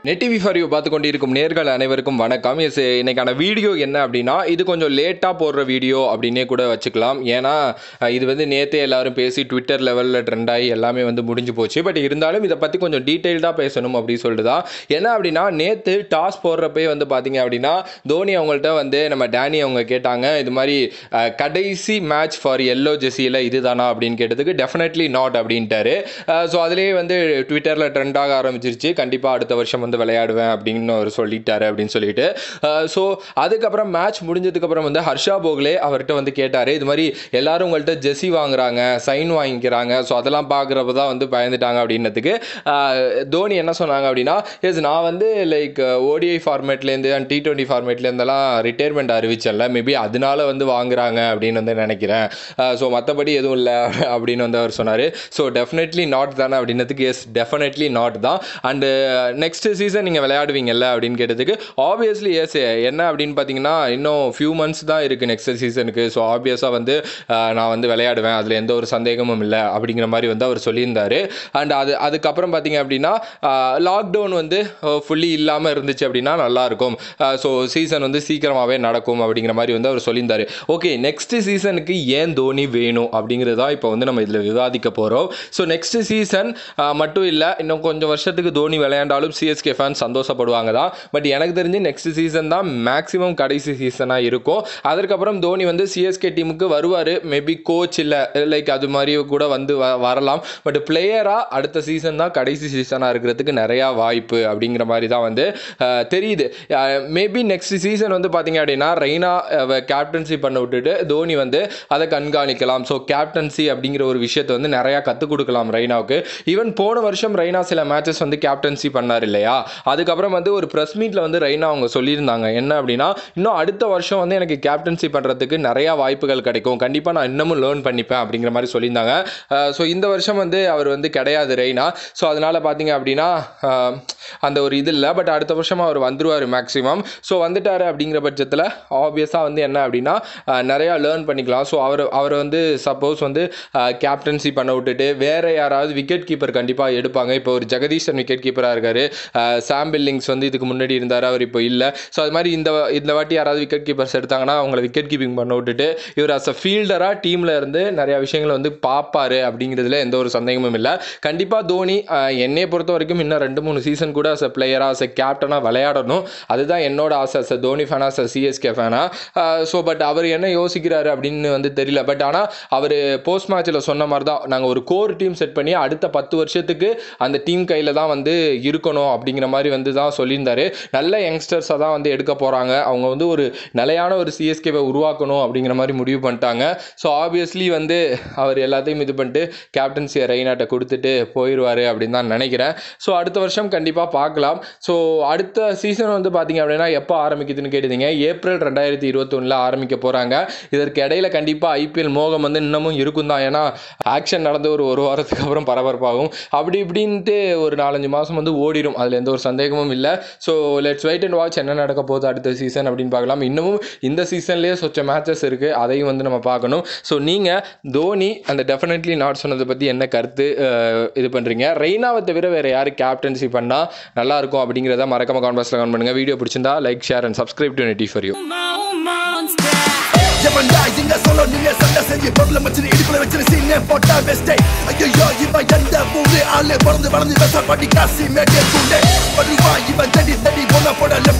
Net TV for you பார்த்து கொண்டிருக்கும் நேர்கள் அனைவருக்கும் வணக்கம் எஸ் இன்னைக்கான வீடியோ என்ன அப்படின்னா இது கொஞ்சம் லேட்டாக போடுற வீடியோ அப்படின்னே கூட வச்சுக்கலாம் ஏன்னா அஹ், இது வந்து நேற்றே எல்லாரும் பேசி ட்விட்டர் லெவலில் ட்ரெண்ட் ஆகி எல்லாமே வந்து முடிஞ்சு போச்சு பட் இருந்தாலும் இதை பற்றி கொஞ்சம் டீட்டெயில்டாக பேசணும் அப்படின்னு சொல்லிட்டு தான் என்ன அப்படின்னா நேற்று டாஸ் போடுறப்பே வந்து பார்த்தீங்க அப்படின்னா தோனி அவங்கள்ட்ட வந்து நம்ம டேனி அவங்க கேட்டாங்க இது மாதிரி அஹ், கடைசி மேட்ச் ஃபார் எல்லோ ஜெஸியில் இதுதானா அப்படின்னு கேட்டதுக்கு டெஃபினெட்லி நாட் அப்படின்ட்டாரு ஸோ அதுலேயே வந்து ட்விட்டரில் ட்ரெண்ட் ஆக ஆரம்பிச்சிருச்சு கண்டிப்பாக அடுத்த வருஷம் வந்து விளையாடுவேன் அப்படின்னு அவர் சொல்லிட்டாரு அப்படின்னு சொல்லிட்டு ஸோ அதுக்கப்புறம் மேட்ச் முடிஞ்சதுக்கப்புறம் வந்து ஹர்ஷா போக்லே அவர்கிட்ட வந்து கேட்டார் இது மாதிரி எல்லாரும் உங்கள்கிட்ட ஜெஸி வாங்குறாங்க சைன் வாங்கிக்கிறாங்க ஸோ அதெல்லாம் பார்க்குறப்ப தான் வந்து பயந்துட்டாங்க அப்படின்னதுக்கு அஹ், தோனி என்ன சொன்னாங்க அப்படின்னா எஸ் நான் வந்து லைக் ஓடிஐ ஃபார்மேட்லேருந்து அண்ட் டி டுவெண்ட்டி ஃபார்மேட்லேருந்தெல்லாம் ரிட்டையர்மெண்ட் அறிவிச்சேன்ல மேபி அதனால வந்து வாங்குறாங்க அப்படின்னு வந்து நினைக்கிறேன் ஸோ மற்றபடி எதுவும் இல்லை அப்படின்னு வந்து அவர் சொன்னார் ஸோ டெஃபினெட்லி நாட் தானே அப்படின்னதுக்கு எஸ் டெஃபினெட்லி நாட் தான் அண்டு நெக்ஸ்ட் சீசன் நீங்கள் விளையாடுவீங்கல்ல அப்படின்னு கேட்டதுக்கு ஆப்வியஸ்லி எஸ் என்ன அப்படின்னு பார்த்தீங்கன்னா இன்னும் ஃபியூ மந்த்ஸ் தான் இருக்குது நெக்ஸ்ட் சீசனுக்கு ஸோ ஆப்வியஸாக வந்து அஹ், நான் வந்து விளையாடுவேன் அதில் எந்த ஒரு சந்தேகமும் இல்லை அப்படிங்கிற மாதிரி வந்து அவர் சொல்லியிருந்தார் அண்ட் அது அதுக்கப்புறம் பார்த்தீங்க அப்படின்னா லாக்டவுன் வந்து ஃபுல்லி இல்லாமல் இருந்துச்சு அப்படின்னா நல்லாயிருக்கும் ஸோ சீசன் வந்து சீக்கிரமாகவே நடக்கும் அப்படிங்கிற மாதிரி வந்து அவர் சொல்லியிருந்தார் ஓகே நெக்ஸ்ட் சீசனுக்கு ஏன் தோனி வேணும் அப்படிங்கிறது தான் இப்போ வந்து நம்ம இதில் விவாதிக்க போகிறோம் ஸோ நெக்ஸ்ட் சீசன் மட்டும் இல்லை இன்னும் கொஞ்சம் வருஷத்துக்கு தோனி விளையாண்டாலும் சிஎஸ்கே ஃபேன்ஸ் சந்தோஷப்படுவாங்க தான் பட் எனக்கு தெரிஞ்சு நெக்ஸ்ட் சீசன் தான் மேக்ஸிமம் கடைசி சீசனாக இருக்கும் அதற்கப்புறம் தோனி வந்து சிஎஸ்கே டீமுக்கு வருவார் மேபி கோச் இல்லை லைக் அது மாதிரி கூட வந்து வ- வரலாம் பட் பிளேயராக அடுத்த சீசன் தான் கடைசி சீசனாக இருக்கிறதுக்கு நிறையா வாய்ப்பு அப்படிங்கிற மாதிரி தான் வந்து அஹ், தெரியுது மேபி நெக்ஸ்ட் சீசன் வந்து பார்த்தீங்க அப்படின்னா ரெய்னா கேப்டன்சி பண்ண விட்டுட்டு தோனி வந்து அதை கண்காணிக்கலாம் ஸோ கேப்டன்சி அப்படிங்கிற ஒரு விஷயத்தை வந்து நிறையா கற்றுக் கொடுக்கலாம் ரெய்னாவுக்கு ஈவன் போன வருஷம் ரெய்னா சில மேட்சஸ் வந்து கேப்டன்சி பண்ணார் இல்லையா அதுக்கப்புறம் வந்து ஒரு ப்ரெஸ் மீட்டில் வந்து ரெய்னா அவங்க சொல்லியிருந்தாங்க என்ன அப்படின்னா இன்னும் அடுத்த வருஷம் வந்து எனக்கு கேப்டன்சி பண்ணுறதுக்கு நிறையா வாய்ப்புகள் கிடைக்கும் கண்டிப்பாக நான் இன்னமும் லேர்ன் பண்ணிப்பேன் அப்படிங்கிற மாதிரி சொல்லியிருந்தாங்க ஸோ இந்த வருஷம் வந்து அவர் வந்து கிடையாது ரெய்னா ஸோ அதனால் பார்த்தீங்க அப்படின்னா அஹ், அந்த ஒரு இது இல்லை பட் அடுத்த வருஷம் அவர் வந்துருவார் மேக்ஸிமம் ஸோ வந்துட்டார் அப்படிங்கிற பட்சத்தில் ஆப்வியஸாக வந்து என்ன அப்படின்னா அஹ், நிறையா லேர்ன் பண்ணிக்கலாம் ஸோ அவர் அவர் வந்து சப்போஸ் வந்து கேப்டன்சி பண்ண விட்டுட்டு வேற யாராவது விக்கெட் கீப்பர் கண்டிப்பாக எடுப்பாங்க இப்போ ஒரு ஜெகதீஷன் விக்கெட் கீப்பராக இருக்காரு அஹ், சாம் பில்லிங்ஸ் வந்து இதுக்கு முன்னாடி இருந்தார் அவர் இப்போ இல்லை ஸோ அது மாதிரி இந்த இந்த வாட்டி யாராவது விக்கெட் கீப்பர்ஸ் எடுத்தாங்கன்னா அவங்கள விக்கெட் கீப்பிங் பண்ண விட்டுட்டு இவர் அஸ் அ ஃபீல்டராக டீமில் இருந்து நிறையா விஷயங்களை வந்து பார்ப்பாரு அப்படிங்கிறதுல எந்த ஒரு சந்தேகமும் இல்லை கண்டிப்பாக தோனி அஹ், என்னைய பொறுத்த வரைக்கும் இன்னும் ரெண்டு மூணு சீசன் கூட அஸ் அ பிளேயராக அஸ் அ கேப்டனாக விளையாடணும் அதுதான் என்னோட ஆசை அஸ் அ தோனி ஃபேனா அஸ் அ சிஎஸ்கே ஃபேனா ஸோ பட் அவர் என்ன யோசிக்கிறாரு அப்படின்னு வந்து தெரியல பட் ஆனால் அவர் போஸ்ட் மேட்ச்சில் சொன்ன மாதிரி தான் நாங்கள் ஒரு கோர் டீம் செட் பண்ணி அடுத்த பத்து வருஷத்துக்கு அந்த டீம் கையில் தான் வந்து இருக்கணும் அப்படிங்கிற மாதிரி வந்து தான் சொல்லியிருந்தாரு நல்ல யங்ஸ்டர்ஸை தான் வந்து எடுக்க போகிறாங்க அவங்க வந்து ஒரு நிலையான ஒரு சிஎஸ்கேவை உருவாக்கணும் அப்படிங்கிற மாதிரி முடிவு பண்ணிட்டாங்க ஸோ ஆப்வியஸ்லி வந்து அவர் எல்லாத்தையும் இது பண்ணிட்டு கேப்டன்சியை ரெய்னாட்டை கொடுத்துட்டு போயிடுவார் அப்படின்னு தான் நினைக்கிறேன் ஸோ அடுத்த வருஷம் கண்டிப்பாக பார்க்கலாம் ஸோ அடுத்த சீசன் வந்து பார்த்தீங்க அப்படின்னா எப்போ ஆரம்பிக்குதுன்னு கேட்டீங்க ஏப்ரல் ரெண்டாயிரத்தி இருபத்தொன்னில் ஆரம்பிக்க போகிறாங்க இதற்கு இடையில கண்டிப்பாக ஐபிஎல் மோகம் வந்து இன்னமும் இருக்கும் தான் ஏன்னா ஆக்ஷன் நடந்து ஒரு ஒரு வாரத்துக்கு அப்புறம் பரபரப்பாகும் அப்படி இப்படின்ட்டு ஒரு நாலஞ்சு மாதம் வந்து ஓடிடும் அதில் எந்த ஒரு சந்தேகமும் இல்லை so let's wait and watch என்ன நடக்க போகுது அடுத்த சீசன் அப்படின்னு பார்க்கலாம் இன்னமும் இந்த சீசன்லேயே சொச்ச மேட்சஸ் இருக்குது அதையும் வந்து நம்ம பார்க்கணும் ஸோ நீங்கள் தோனி அந்த டெஃபினெட்லி நாட் சொன்னதை பற்றி என்ன கருத்து அஹ், இது பண்ணுறீங்க ரெய்னாவை தவிர வேறு யார் கேப்டன்சி பண்ணால் நல்லாயிருக்கும் அப்படிங்கிறத மறக்காம கான்வர்ஸில் கமெண்ட் பண்ணுங்கள் வீடியோ பிடிச்சிருந்தா like share and subscribe to நெட்டி ஃபார் யூ monster. எவன்டா இங்க சொல்ல நின்னு சண்டை செஞ்சு பொருளை வச்சு இடுப்புல வச்சு சீனே போட்டா பெஸ்டே ஐயோ இவன் எந்த ஊரு ஆளு பிறந்து வளர்ந்து விவசாயம் பண்ணி காசி மேட்டே கூண்டே வருவா இவன் செடி செடி பொண்ண போட லெஃப்ட்